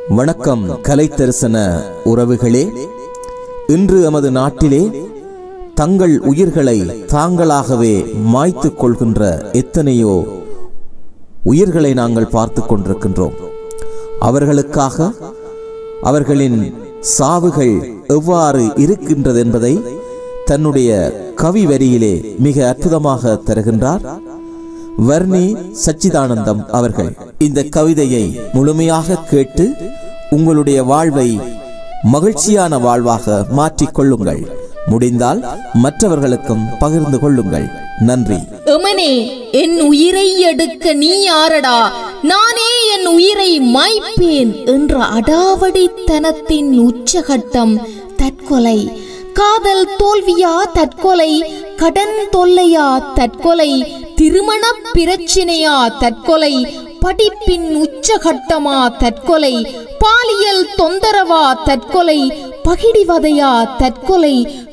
வணக்கம் கலை தரிசன உறவுகளே இன்று எமது நாட்டிலே தங்கள் உயிர்களை தாங்களாகவே மாய்த்து கொள்கின்ற எத்தனையோ உயிர்களை நாங்கள் பார்த்து கொண்டிருக்கின்றோம் அவர்களுக்காக அவர்களின் சாவுகள் எவ்வாறு இருக்கின்றது என்பதை தன்னுடைய கவி வரியிலே மிக அற்புதமாக தருகின்றார் வர்ணி சச்சிதானந்தம் அவர்கள் இந்த கவிதையை முழுமையாக கேட்டு உங்களுடைய வாழ்வை மகிழ்ச்சியான வாழ்வாக மாற்றிக் கொள்ளுங்கள் முடிந்தால் மற்றவர்களுக்கும் பகிர்ந்து கொள்ளுங்கள் நன்றி எமனே என் உயிரை எடுக்க நீ யாரடா நானே என் உயிரை மாய்ப்பேன் என்ற அடாவடித்தனத்தின் உச்சகட்டம் தற்கொலை காதல் தோல்வியா தற்கொலை கடன் தொல்லையா தற்கொலை திருமண பிரச்சினையா தற்கொலை படிப்பின் உச்சகட்டமா தற்கொலை பாலியல் தொந்தரவா தற்கொலை பகிடிவதையா தற்கொலை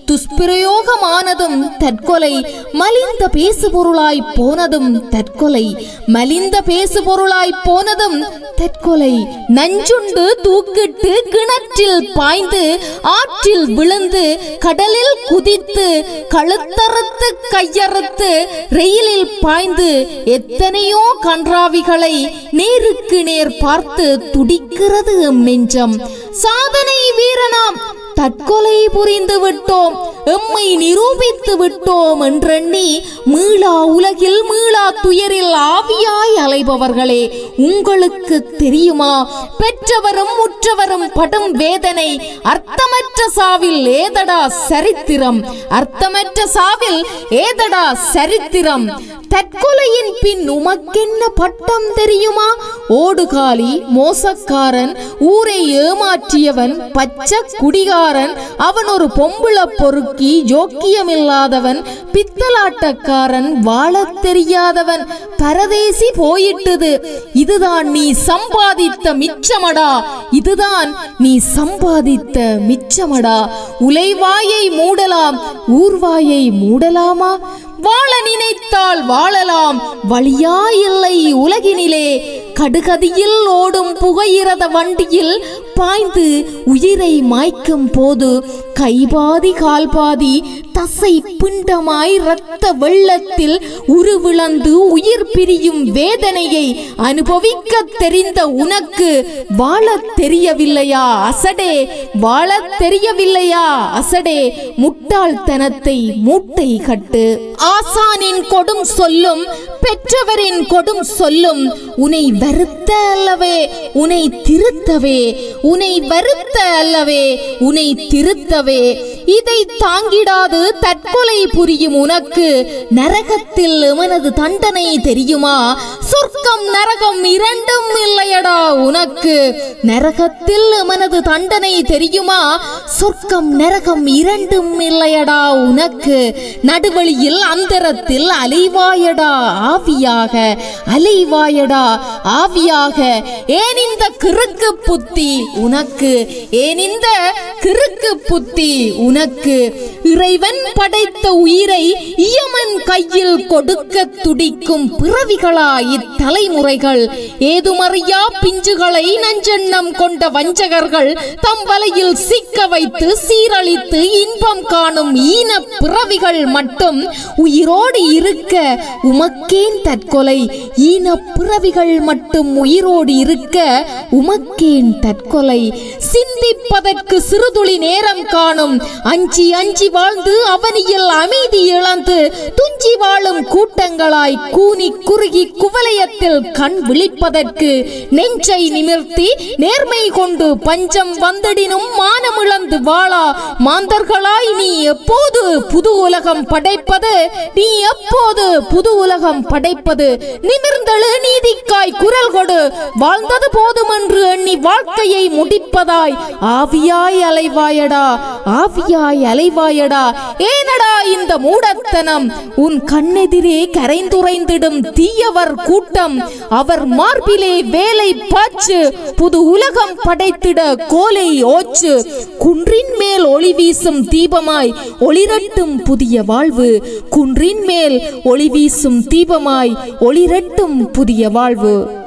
துஷ்பிரயோகமானதும் தற்கொலை மலிந்த பேசுபொருளாய் போனதும் தற்கொலை மலிந்த பேசுபொருளாய் போனதும் தற்கொலை நஞ்சுண்டு தூக்கிட்டு கிணற்றில் பாய்ந்து ஆற்றில் விழுந்து கடலில் குதித்து கழுத்தறுத்து கையறுத்து ரயிலில் பாய்ந்து எத்தனையோ கன்றாவிகளை நேருக்கு நேர் பார்த்து துடிக்கிறது எம் நெஞ்சம் சாதனை வீரனாம் தற்கொலை புரிந்து விட்டோம் எம்மை நிரூபித்து விட்டோம் என்றெண்ணி மீளா உலகில் மீளா துயரில் ஆவியாய் அலைபவர்களே உங்களுக்கு தெரியுமா பெற்றவரும் உற்றவரும் படும் வேதனை அர்த்தமற்ற சாவில் ஏதடா சரித்திரம் அர்த்தமற்ற சாவில் ஏதடா சரித்திரம் தற்கொலையின் பின் உமக்கென்ன பட்டம் தெரியுமா ஓடுகாலி மோசக்காரன் ஊரை ஏமாற்றியவன் பச்சை குடிகாரன் அவன் ஒரு பொம்புள பொறுக்கி ஜோக்கியமில்லாதவன் பித்தலாட்டக்காரன் வாழத் தெரியாதவன் பரதேசி போயிட்டது இதுதான் நீ சம்பாதித்த மிச்சமடா இதுதான் நீ சம்பாதித்த மிச்சமடா உலைவாயை மூடலாம் ஊர்வாயை மூடலாமா வாழ நினைத்தால் வாழலாம் வழியா இல்லை உலகினிலே கடுகதியில் ஓடும் புகையிரத வண்டியில் பாய்ந்து உயிரை மாய்க்கும் போது கைபாதி கால்பாதி தசை பிண்டமாய் இரத்த வெள்ளத்தில் உருவிழந்து உயிர் பிரியும் வேதனையை அனுபவிக்க தெரிந்த உனக்கு வாழத் தெரியவில்லையா அசடே வாழத் தெரியவில்லையா அசடே முட்டாள்தனத்தை மூட்டை கட்டு ஆசானின் கொடும் சொல்லும் பெற்றவரின் கொடும் சொல்லும் உனை வருத்த அல்லவே உனை திருத்தவே உனை வருத்த அல்லவே உனை திருத்தவே இதை தாங்கிடாது தற்கொலை புரியும் உனக்கு நரகத்தில் எமனது தண்டனை தெரியுமா சொர்க்கம் நரகம் இரண்டும் இல்லையடா உனக்கு நரகத்தில் எமனது தண்டனை தெரியுமா சொர்க்கம் நரகம் இரண்டும் இல்லையடா உனக்கு நடுவழியில் அந்தரத்தில் அலைவாயடா ஆவியாக அலைவாயடா ஆவியாக ஏன் இந்த கிறுக்கு புத்தி உனக்கு ஏன் இந்த கிறுக்கு புத்தி உனக்கு இறைவன் படைத்த உயிரை இயமன் கையில் கொடுக்க துடிக்கும் பிறவிகளா இத்தலைமுறைகள் ஏதுமறியா பிஞ்சுகளை நஞ்செண்ணம் கொண்ட வஞ்சகர்கள் தம் வலையில் சிக்க வைத்து சீரழித்து இன்பம் காணும் ஈன பிறவிகள் மட்டும் உயிரோடு இருக்க உமக்கேன் தற்கொலை ஈன பிறவிகள் மட்டும் உயிரோடு இருக்க உமக்கேன் தற்கொலை சிந்திப்பதற்கு சிறுதுளி நேரம் காணும் அஞ்சி அஞ்சி வாழ்ந்து அவனியில் அமைதி இழந்து துஞ்சி வாழும் கூட்டங்களாய் கூனி குறுகி குவலயத்தில் கண் விழிப்பதற்கு நெஞ்சை நிமிர்த்தி நேர்மை கொண்டு பஞ்சம் வந்திடினும் மானமிழந்து வாழா மாந்தர்களாய் நீ எப்போது புது உலகம் படைப்பது நீ எப்போது புது உலகம் படைப்பது நிமிர்ந்தழு நீதிக்காய் குரல் கொடு வாழ்ந்தது போதும் என்று எண்ணி வாழ்க்கையை முடிப்பதாய் ஆவியாய் அலைவாயடா ஆவியாய் அலைவாயடா ஏனடா இந்த மூடத்தனம் உன் கண்ணெதிரே கரைந்துரைந்திடும் தீயவர் கூட்டம் அவர் மார்பிலே வேலை பாய்ச்சு புது உலகம் படைத்திட கோலை ஓச்சு குன்றின் மேல் ஒளி வீசும் தீபமாய் ஒளிரட்டும் புதிய வாழ்வு குன்றின் மேல் ஒளி வீசும் தீபமாய் ஒளிரட்டும் புதிய வாழ்வு